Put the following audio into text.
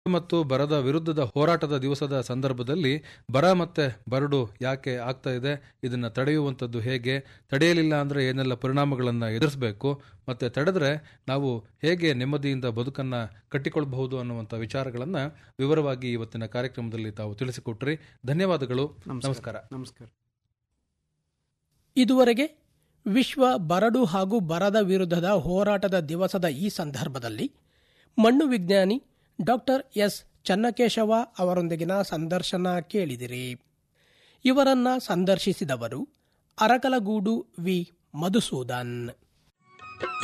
ಮತ್ತು ಬರದ ವಿರುದ್ಧದ ಹೋರಾಟದ ದಿವಸದ ಸಂದರ್ಭದಲ್ಲಿ ಬರ ಮತ್ತೆ ಬರಡು ಯಾಕೆ ಆಗ್ತಾ ಇದೆ ಇದನ್ನ ತಡೆಯುವಂಥದ್ದು ಹೇಗೆ ತಡೆಯಲಿಲ್ಲ ಅಂದ್ರೆ ಏನೆಲ್ಲ ಪರಿಣಾಮಗಳನ್ನು ಎದುರಿಸಬೇಕು ಮತ್ತೆ ತಡೆದ್ರೆ ನಾವು ಹೇಗೆ ನೆಮ್ಮದಿಯಿಂದ ಬದುಕನ್ನ ಕಟ್ಟಿಕೊಳ್ಳಬಹುದು ಅನ್ನುವಂಥ ವಿಚಾರಗಳನ್ನ ವಿವರವಾಗಿ ಇವತ್ತಿನ ಕಾರ್ಯಕ್ರಮದಲ್ಲಿ ತಾವು ತಿಳಿಸಿಕೊಟ್ರಿ ಧನ್ಯವಾದಗಳು ನಮಸ್ಕಾರ ನಮಸ್ಕಾರ ಇದುವರೆಗೆ ವಿಶ್ವ ಬರಡು ಹಾಗೂ ಬರದ ವಿರುದ್ಧದ ಹೋರಾಟದ ದಿವಸದ ಈ ಸಂದರ್ಭದಲ್ಲಿ ಮಣ್ಣು ವಿಜ್ಞಾನಿ ಡಾಕ್ಟರ್ ಎಸ್ ಚನ್ನಕೇಶವ ಅವರೊಂದಿಗಿನ ಸಂದರ್ಶನ ಕೇಳಿದಿರಿ ಇವರನ್ನ ಸಂದರ್ಶಿಸಿದವರು ಅರಕಲಗೂಡು ವಿ ಮಧುಸೂದನ್